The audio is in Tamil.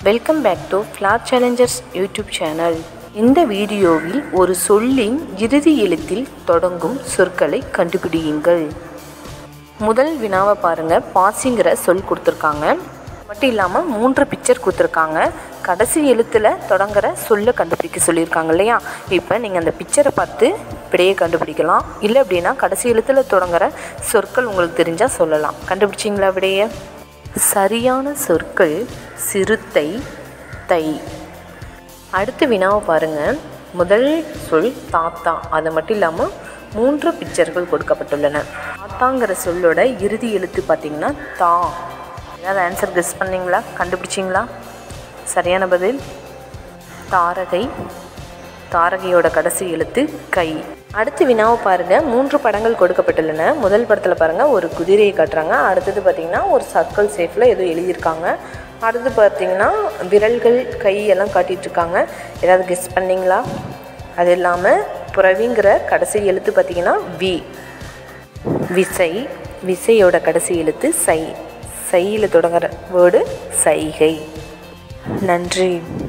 welcome back to flour challengers YouTube channel இந்த வீடியோவில் ஒரு சொல்லின் இறுதி எழுத்தில் தொடங்கும் சொற்களை கண்டுபிடியுங்கள் முதல் வினாவை பாருங்க பாசிங்கிற சொல் கொடுத்துருக்காங்க மட்டும் இல்லாமல் மூன்று பிக்சர் கொடுத்துருக்காங்க கடைசி எழுத்தில் தொடங்குற சொல்லை கண்டுபிடிக்க சொல்லியிருக்காங்க இல்லையா இப்போ நீங்கள் அந்த பிக்சரை பார்த்து இப்படியே கண்டுபிடிக்கலாம் இல்லை அப்படின்னா கடைசி எழுத்தில் தொடங்குற சொற்கள் உங்களுக்கு தெரிஞ்சால் சொல்லலாம் கண்டுபிடிச்சிங்களா விடையே சரியான சொற்கள் சிறுத்தை தை அடுத்த வினாவை பாருங்கள் முதல் சொல் தாத்தா அது மட்டும் இல்லாமல் மூன்று பிக்சர்கள் கொடுக்கப்பட்டுள்ளன தாத்தாங்கிற சொல்லோட இறுதி எழுத்து பார்த்தீங்கன்னா தா ஏதாவது ஆன்சர் கெஸ் பண்ணீங்களா கண்டுபிடிச்சிங்களா சரியான பதில் தாரகை தாரகையோட கடைசி எழுத்து கை அடுத்து வினாவை பாருங்கள் மூன்று படங்கள் கொடுக்கப்பட்டுள்ளன முதல் படத்தில் பாருங்கள் ஒரு குதிரையை காட்டுறாங்க அடுத்தது பார்த்திங்கன்னா ஒரு சர்க்கிள் ஷேப்பில் ஏதோ எழுதியிருக்காங்க அடுத்து பார்த்திங்கன்னா விரல்கள் கை எல்லாம் காட்டிகிட்டு இருக்காங்க ஏதாவது கெஸ் பண்ணிங்களா அது இல்லாமல் புறவிங்கிற கடைசி எழுத்து பார்த்திங்கன்னா வி விசை விசையோட கடைசி எழுத்து சை சையில் தொடங்குற வேர்டு சைகை நன்றி